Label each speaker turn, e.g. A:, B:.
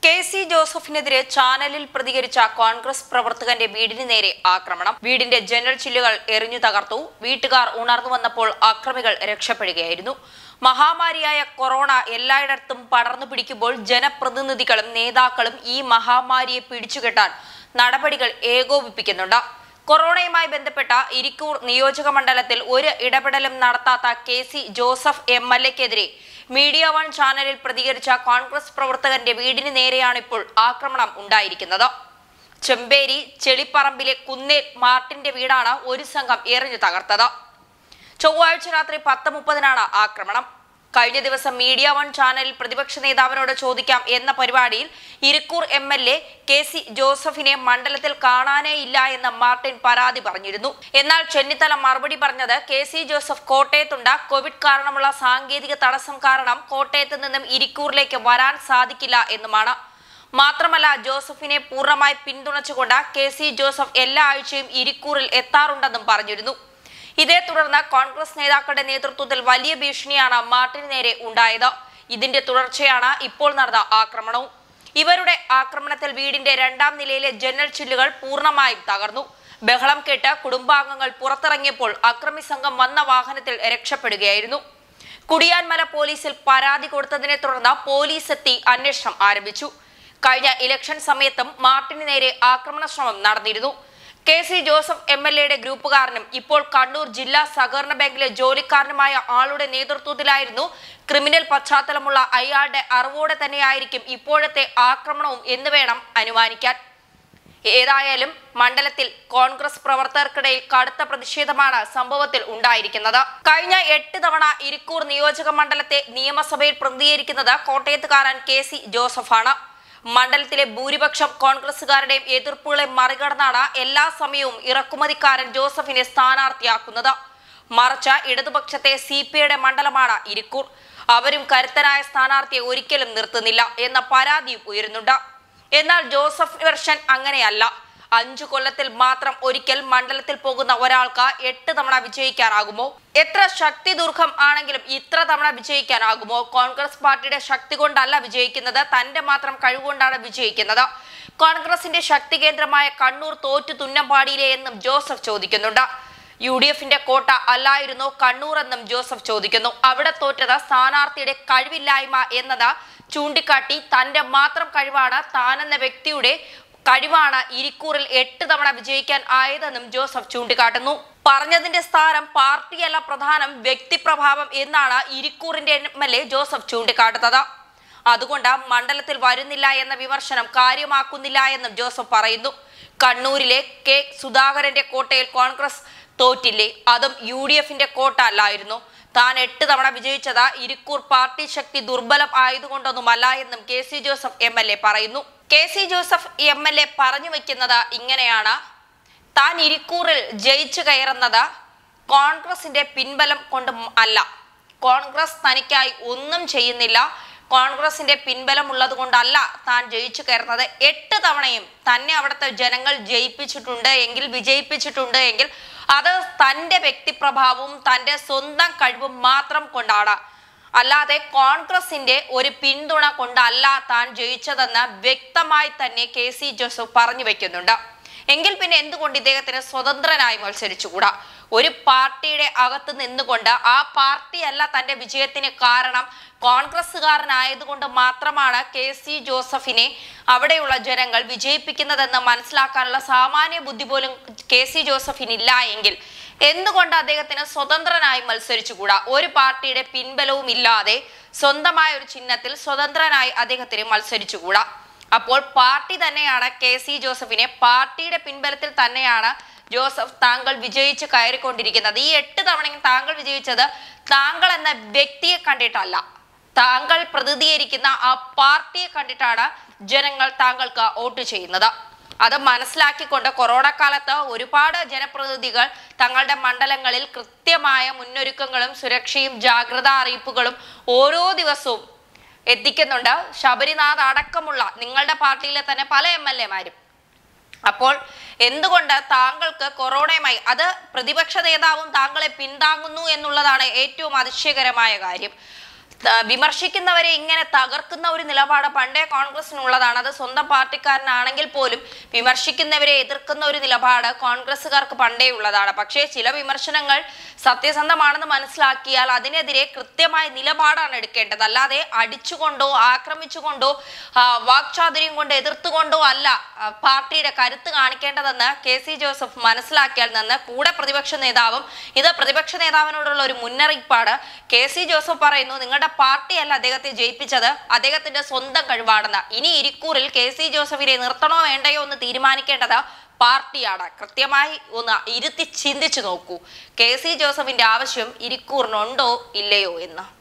A: K C ജോസഫിനെതിരെ ചാനലിൽ പ്രതികരിച്ച കോൺഗ്രസ് പ്രവർത്തകന്റെ വീടിന് നേരെ ആക്രമണം വീടിന്റെ ജനൽ ചില്ലുകൾ എറിഞ്ഞു തകർത്തു വീട്ടുകാർ ഉണർന്നു വന്നപ്പോൾ അക്രമികൾ രക്ഷപ്പെടുകയായിരുന്നു മഹാമാരിയായ കൊറോണ എല്ലായിടത്തും പടർന്നു പിടിക്കുമ്പോൾ ജനപ്രതിനിധികളും നേതാക്കളും ഈ മഹാമാരിയെ പിടിച്ചുകെട്ടാൻ നടപടികൾ ഏകോപിപ്പിക്കുന്നുണ്ട് കൊറോണയുമായി ബന്ധപ്പെട്ട ഇരിക്കൂർ നിയോജക മണ്ഡലത്തിൽ ഒരു ഇടപെടലും നടത്താത്ത കെ സി ജോസഫ് എം എൽ എക്കെതിരെ മീഡിയ വൺ ചാനലിൽ പ്രതികരിച്ച കോൺഗ്രസ് പ്രവർത്തകന്റെ വീടിന് നേരെയാണ് ഇപ്പോൾ ആക്രമണം ഉണ്ടായിരിക്കുന്നത് ചെമ്പേരി ചെളിപ്പറമ്പിലെ കുന്നേൽ മാർട്ടിന്റെ വീടാണ് ഒരു സംഘം എറിഞ്ഞു തകർത്തത് ചൊവ്വാഴ്ച രാത്രി പത്ത് മുപ്പതിനാണ് ആക്രമണം കഴിഞ്ഞ ദിവസം മീഡിയ വൺ ചാനലിൽ പ്രതിപക്ഷ നേതാവിനോട് ചോദിക്കാം എന്ന പരിപാടിയിൽ Irikkur M L A K C ജോസഫിനെ മണ്ഡലത്തിൽ കാണാനേ ഇല്ല എന്ന് മാർട്ടിൻ പരാതി പറഞ്ഞിരുന്നു എന്നാൽ ചെന്നിത്തല മറുപടി പറഞ്ഞത് കെ സി ജോസഫ് കോട്ടയത്തുണ്ട് കോവിഡ് കാരണമുള്ള സാങ്കേതിക തടസ്സം കാരണം കോട്ടയത്ത് നിന്നും ഇരിക്കൂറിലേക്ക് വരാൻ സാധിക്കില്ല എന്നുമാണ് മാത്രമല്ല ജോസഫിനെ പൂർണ്ണമായി പിന്തുണച്ചുകൊണ്ട് കെ സി ജോസഫ് എല്ലാ ആഴ്ചയും ഇരിക്കൂറിൽ എത്താറുണ്ടെന്നും പറഞ്ഞിരുന്നു ഇതേ തുടർന്ന് കോൺഗ്രസ് നേതാക്കളുടെ നേതൃത്വത്തിൽ വലിയ ഭീഷണിയാണ് മാർട്ടിന് നേരെ ഉണ്ടായത് ഇതിന്റെ തുടർച്ചയാണ് ഇപ്പോൾ നടന്ന ആക്രമണവും ഇവരുടെ ആക്രമണത്തിൽ വീടിന്റെ രണ്ടാം നിലയിലെ ജനൽ ചില്ലുകൾ പൂർണ്ണമായും തകർന്നു ബഹളം കേട്ട് കുടുംബാംഗങ്ങൾ പുറത്തിറങ്ങിയപ്പോൾ അക്രമി സംഘം വന്ന വാഹനത്തിൽ രക്ഷപ്പെടുകയായിരുന്നു കുടിയാൻമല പോലീസിൽ പരാതി കൊടുത്തതിനെ തുടർന്ന് പോലീസ് എത്തി അന്വേഷണം ആരംഭിച്ചു കഴിഞ്ഞ ഇലക്ഷൻ സമയത്തും മാർട്ടിന് നേരെ ആക്രമണ ശ്രമം നടന്നിരുന്നു കെ സി ജോസഫ് എം എൽ എയുടെ ഗ്രൂപ്പുകാരനും ഇപ്പോൾ കണ്ണൂർ ജില്ലാ സഹകരണ ബാങ്കിലെ ജോലിക്കാരനുമായ ആളുടെ നേതൃത്വത്തിലായിരുന്നു ക്രിമിനൽ പശ്ചാത്തലമുള്ള അയാളുടെ അറിവോടെ തന്നെയായിരിക്കും ഇപ്പോഴത്തെ ആക്രമണവും എന്ന് വേണം അനുമാനിക്കാൻ ഏതായാലും മണ്ഡലത്തിൽ കോൺഗ്രസ് പ്രവർത്തകർക്കിടയിൽ കടുത്ത പ്രതിഷേധമാണ് സംഭവത്തിൽ ഉണ്ടായിരിക്കുന്നത് കഴിഞ്ഞ എട്ട് തവണ ഇരിക്കൂർ നിയോജക മണ്ഡലത്തെ നിയമസഭയിൽ പ്രതികരിക്കുന്നത് കോട്ടയത്തുകാരൻ കെ സി ജോസഫാണ് മണ്ഡലത്തിലെ ഭൂരിപക്ഷം കോൺഗ്രസുകാരുടെയും എതിർപ്പുകളെ മറികടന്നാണ് എല്ലാ സമയവും ഇറക്കുമതിക്കാരൻ ജോസഫിനെ സ്ഥാനാർത്ഥിയാക്കുന്നത് മറിച്ച് ഇടതുപക്ഷത്തെ സി പി ഐയുടെ മണ്ഡലമാണ് ഇരിക്കൂർ അവരും കരുത്തനായ സ്ഥാനാർത്ഥിയെ ഒരിക്കലും നിർത്തുന്നില്ല എന്ന പരാതിയും ഉയരുന്നുണ്ട് എന്നാൽ ജോസഫ് വെർഷൻ അങ്ങനെയല്ല അഞ്ചു കൊല്ലത്തിൽ മാത്രം ഒരിക്കൽ മണ്ഡലത്തിൽ പോകുന്ന ഒരാൾക്ക് എട്ട് തവണ വിജയിക്കാനാകുമോ എത്ര ശക്തി ദുർഘം ആണെങ്കിലും ഇത്ര തവണ വിജയിക്കാനാകുമോ കോൺഗ്രസ് പാർട്ടിയുടെ ശക്തി കൊണ്ടല്ല വിജയിക്കുന്നത് തന്റെ മാത്രം കഴിവുകൊണ്ടാണ് വിജയിക്കുന്നത് കോൺഗ്രസിന്റെ ശക്തി കേന്ദ്രമായ കണ്ണൂർ തോറ്റു തുന്നമ്പാടിയിലെ എന്നും ജോസഫ് ചോദിക്കുന്നുണ്ട് യു ഡി എഫിന്റെ കോട്ട അല്ലായിരുന്നോ കണ്ണൂർ എന്നും ജോസഫ് ചോദിക്കുന്നു അവിടെ തോറ്റത് സ്ഥാനാർത്ഥിയുടെ കഴിവില്ലായ്മ എന്നത് ചൂണ്ടിക്കാട്ടി തന്റെ മാത്രം കഴിവാണ് താനെന്ന വ്യക്തിയുടെ കഴിവാണ് ഇരിക്കൂറിൽ എട്ട് തവണ വിജയിക്കാൻ ആയതെന്നും ജോസഫ് ചൂണ്ടിക്കാട്ടുന്നു പറഞ്ഞതിന്റെ സ്ഥാനം പാർട്ടിയല്ല പ്രധാനം വ്യക്തിപ്രഭാവം എന്നാണ് ഇരിക്കൂറിന്റെ എം എൽ എ ജോസഫ് ചൂണ്ടിക്കാട്ടുന്നത് അതുകൊണ്ട് മണ്ഡലത്തിൽ വരുന്നില്ല എന്ന വിമർശനം കാര്യമാക്കുന്നില്ല എന്നും ജോസഫ് പറയുന്നു കണ്ണൂരിലെ കെ സുധാകരന്റെ കോട്ടയിൽ കോൺഗ്രസ് തോറ്റില്ലേ അതും യു ഡി എഫിന്റെ കോട്ട അല്ലായിരുന്നു താൻ എട്ട് തവണ വിജയിച്ചത് ഇരിക്കൂർ പാർട്ടി ശക്തി ദുർബലം ആയതുകൊണ്ടൊന്നുമല്ല എന്നും K C Joseph M L A പറയുന്നു K C Joseph M L A പറഞ്ഞു വെക്കുന്നത് ഇങ്ങനെയാണ് താൻ ഇരിക്കൂറിൽ ജയിച്ചു കയറുന്നത് കോൺഗ്രസിന്റെ പിൻബലം കൊണ്ട് അല്ല കോൺഗ്രസ് തനിക്കായി ഒന്നും ചെയ്യുന്നില്ല കോൺഗ്രസിന്റെ പിൻബലം ഉള്ളത് കൊണ്ടല്ല താൻ ജയിച്ചു കയറുന്നത് എട്ട് തവണയും തന്നെ അവിടുത്തെ ജനങ്ങൾ ജയിപ്പിച്ചിട്ടുണ്ട് എങ്കിൽ വിജയിപ്പിച്ചിട്ടുണ്ട് എങ്കിൽ അത് തന്റെ വ്യക്തിപ്രഭാവവും തന്റെ സ്വന്തം കഴിവും മാത്രം കൊണ്ടാണ് അല്ലാതെ കോൺഗ്രസിന്റെ ഒരു പിന്തുണ കൊണ്ടല്ല താൻ ജയിച്ചതെന്ന് വ്യക്തമായി തന്നെ കെ സി ജോസഫ് പറഞ്ഞു വെക്കുന്നുണ്ട് എങ്കിൽ പിന്നെ എന്തുകൊണ്ട് ഇദ്ദേഹത്തിന് സ്വതന്ത്രനായി മത്സരിച്ചുകൂടാ ഒരു പാർട്ടിയുടെ അകത്ത് നിന്നുകൊണ്ട് ആ പാർട്ടിയല്ല തന്റെ വിജയത്തിന് കാരണം കോൺഗ്രസ്സുകാരനായതുകൊണ്ട് മാത്രമാണ് കെ സി ജോസഫിനെ അവിടെയുള്ള ജനങ്ങൾ വിജയിപ്പിക്കുന്നതെന്ന് മനസ്സിലാക്കാനുള്ള സാമാന്യ ബുദ്ധി പോലും കെ സി ജോസഫിനില്ല എങ്കിൽ എന്തുകൊണ്ട് അദ്ദേഹത്തിന് സ്വതന്ത്രനായി മത്സരിച്ചുകൂടാ ഒരു പാർട്ടിയുടെ പിൻബലവും ഇല്ലാതെ സ്വന്തമായ ഒരു ചിഹ്നത്തിൽ സ്വതന്ത്രനായി അദ്ദേഹത്തിന് മത്സരിച്ചുകൂടാ അപ്പോൾ പാർട്ടി തന്നെയാണ് കെ സി ജോസഫിനെ പാർട്ടിയുടെ പിൻബലത്തിൽ തന്നെയാണ് ജോസഫ് താങ്കൾ വിജയിച്ച് കയറിക്കൊണ്ടിരിക്കുന്നത് ഈ എട്ട് തവണയും താങ്കൾ വിജയിച്ചത് താങ്കൾ എന്ന വ്യക്തിയെ കണ്ടിട്ടല്ല താങ്കൾ പ്രതിനിധീകരിക്കുന്ന ആ പാർട്ടിയെ കണ്ടിട്ടാണ് ജനങ്ങൾ താങ്കൾക്ക് വോട്ട് ചെയ്യുന്നത് അത് മനസ്സിലാക്കിക്കൊണ്ട് കൊറോണ കാലത്ത് ഒരുപാട് ജനപ്രതിനിധികൾ തങ്ങളുടെ മണ്ഡലങ്ങളിൽ കൃത്യമായ മുന്നൊരുക്കങ്ങളും സുരക്ഷയും ജാഗ്രതാ അറിയിപ്പുകളും ഓരോ ദിവസവും എത്തിക്കുന്നുണ്ട് ശബരിനാഥ് അടക്കമുള്ള നിങ്ങളുടെ പാർട്ടിയിലെ തന്നെ പല എം എൽ എമാരും അപ്പോൾ എന്തുകൊണ്ട് താങ്കൾക്ക് കൊറോണയുമായി അത് പ്രതിപക്ഷ നേതാവും താങ്കളെ പിന്താങ്ങുന്നു എന്നുള്ളതാണ് ഏറ്റവും അതിശയകരമായ കാര്യം ത- വിമർശിക്കുന്നവരെ ഇങ്ങനെ തകർക്കുന്ന ഒരു നിലപാട് പണ്ടേ കോൺഗ്രസിനുള്ളതാണ് അത് സ്വന്തം പാർട്ടിക്കാരനാണെങ്കിൽ പോലും വിമർശിക്കുന്നവരെ എതിർക്കുന്ന ഒരു നിലപാട് കോൺഗ്രസ്സുകാർക്ക് പണ്ടേ ഉള്ളതാണ് പക്ഷേ ചില വിമർശനങ്ങൾ സത്യസന്ധമാണെന്ന് മനസ്സിലാക്കിയാൽ അതിനെതിരെ കൃത്യമായ നിലപാടാണ് എടുക്കേണ്ടത് അല്ലാതെ അടിച്ചുകൊണ്ടോ ആക്രമിച്ചുകൊണ്ടോ ആ, വാക്ചാതുര്യം കൊണ്ട് എതിർത്തുകൊണ്ടോ അല്ല ആ, പാർട്ടിയുടെ കരുത്ത് കാണിക്കേണ്ടതെന്ന് കെ സി ജോസഫ് മനസ്സിലാക്കിയാൽ നിന്ന് കൂടെ പ്രതിപക്ഷ നേതാവും ഇത് പ്രതിപക്ഷ നേതാവിനോടുള്ള ഒരു മുന്നറിയിപ്പാണ് കെ സി ജോസഫ് പറയുന്നു നിങ്ങളുടെ പാർട്ടിയല്ല അദ്ദേഹത്തെ ജയിപ്പിച്ചത് അദ്ദേഹത്തിന്റെ സ്വന്തം കഴിവാണെന്ന് ഇനി ഇരിക്കൂറിൽ കെ സി ജോസഫിനെ നിർത്തണോ വേണ്ടയോ എന്ന് തീരുമാനിക്കേണ്ടത് പാർട്ടിയാണ് കൃത്യമായി ഒന്ന് ഇരുത്തി ചിന്തിച്ചു നോക്കൂ കെ സി ജോസഫിന്റെ ആവശ്യം ഇരിക്കൂറിനുണ്ടോ ഇല്ലയോ എന്ന്